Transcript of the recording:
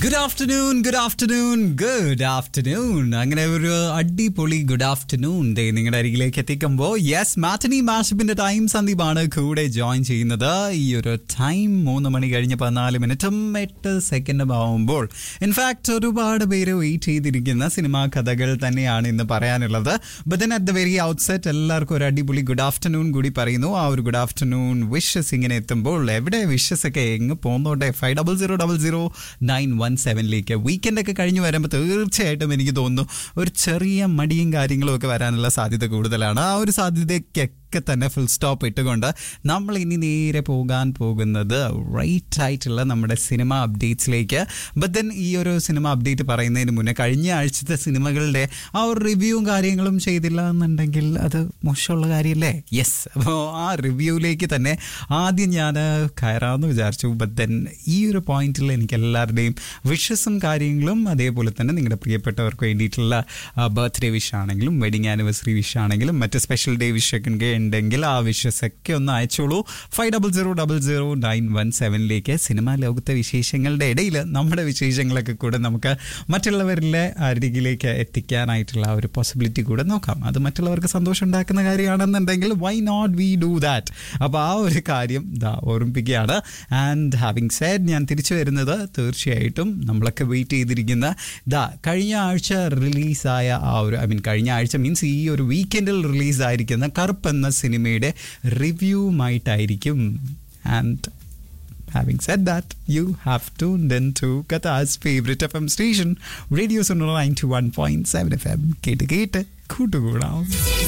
Good afternoon good afternoon good afternoon അങ്ങനെ ഒരു അടിപൊളി ഗുഡ് ആഫ്റ്റർനൂൺ ദേ നിങ്ങളുടെ അരികിലേക്ക് എത്തിക്കുമ്പോൾ യെസ് മാറ്റനി മാഷപ്പിന്റെ ടൈം സന്ദീപാണ് കൂടെ ജോയിൻ ചെയ്യുന്നത് ഈ ഒരു ടൈം മൂന്ന് മണി കഴിഞ്ഞ് പതിനാല് മിനിറ്റും എട്ട് സെക്കൻഡും ആവുമ്പോൾ ഇൻഫാക്ട് ഒരുപാട് പേര് വെയിറ്റ് ചെയ്തിരിക്കുന്ന സിനിമാ കഥകൾ തന്നെയാണ് ഇന്ന് പറയാനുള്ളത് but then at the very outset എല്ലാവർക്കും ഒരു അടിപൊളി ഗുഡ് ആഫ്റ്റർനൂൺ കൂടി പറയുന്നു ആ ഒരു ഗുഡ് ആഫ്റ്റർനൂൺ വിഷസ് ഇങ്ങനെ എത്തുമ്പോൾ എവിടെ വിഷസ് ഒക്കെ എങ്ങ് പോന്നോട്ടെ five double zero double zero nine one സെവനിലേക്ക് വീക്കെൻഡ് ഒക്കെ കഴിഞ്ഞ് വരുമ്പോൾ തീർച്ചയായിട്ടും എനിക്ക് തോന്നുന്നു ഒരു ചെറിയ മടിയും കാര്യങ്ങളും ഒക്കെ വരാനുള്ള സാധ്യത കൂടുതലാണ് ആ ഒരു സാധ്യതയ്ക്കൊക്കെ തന്നെ ഫുൾ സ്റ്റോപ്പ് ഇട്ടുകൊണ്ട് നമ്മൾ ഇനി നേരെ പോകാൻ പോകുന്നത് റൈറ്റ് ആയിട്ടുള്ള നമ്മുടെ സിനിമ അപ്ഡേറ്റ്സിലേക്ക് ബട്ട് ദെൻ ഈ ഒരു സിനിമ അപ്ഡേറ്റ് പറയുന്നതിന് മുന്നേ കഴിഞ്ഞ ആഴ്ചത്തെ സിനിമകളുടെ ആ ഒരു റിവ്യൂവും കാര്യങ്ങളും ചെയ്തില്ല എന്നുണ്ടെങ്കിൽ അത് മോശമുള്ള കാര്യമല്ലേ യെസ് അപ്പോൾ ആ റിവ്യൂവിലേക്ക് തന്നെ ആദ്യം ഞാൻ കയറാമെന്ന് വിചാരിച്ചു ബട്ട് ദെൻ ഈ ഒരു പോയിന്റിൽ എനിക്ക് എല്ലാവരുടെയും വിഷസും കാര്യങ്ങളും അതേപോലെ തന്നെ നിങ്ങളുടെ പ്രിയപ്പെട്ടവർക്ക് വേണ്ടിയിട്ടുള്ള ബർത്ത്ഡേ വിഷ് ആണെങ്കിലും വെഡിങ് ആനിവേഴ്സറി വിഷ് ആണെങ്കിലും മറ്റ് സ്പെഷ്യൽ ഡേ വിഷ് ഒക്കെ ഉണ്ടെങ്കിൽ ആ വിഷസ് ഒക്കെ ഒന്ന് അയച്ചോളൂ five double zero double zero nine one സെവനിലേക്ക് സിനിമാ ലോകത്തെ വിശേഷങ്ങളുടെ ഇടയിൽ നമ്മുടെ വിശേഷങ്ങളൊക്കെ കൂടെ നമുക്ക് മറ്റുള്ളവരിലെ അരികിലേക്ക് എത്തിക്കാനായിട്ടുള്ള ആ ഒരു പോസിബിലിറ്റി കൂടെ നോക്കാം അത് മറ്റുള്ളവർക്ക് സന്തോഷം ഉണ്ടാക്കുന്ന കാര്യമാണെന്നുണ്ടെങ്കിൽ why not we do that അപ്പോൾ ആ ഒരു കാര്യം ദാ ഓർമ്മിപ്പിക്കുകയാണ് ആൻഡ് ഹാവിങ് സാഡ് ഞാൻ തിരിച്ചു വരുന്നത് തീർച്ചയായിട്ടും നമ്മളൊക്കെ വെയിറ്റ് ചെയ്തിരിക്കുന്ന ദാ കഴിഞ്ഞ ആഴ്ച റിലീസായ ആ ഒരു ഐ മീൻ കഴിഞ്ഞ ആഴ്ച മീൻസ് ഈ ഒരു വീക്കെൻഡിൽ റിലീസായിരിക്കുന്ന കറുപ്പ് എന്ന സിനിമയുടെ റിവ്യൂമായിട്ടായിരിക്കും and Having said that, you have tuned into Qatar's favorite FM station, Radio Sonora 91.7 FM. കേട്ട് കേട്ട് കൂട്ടുകൂടാം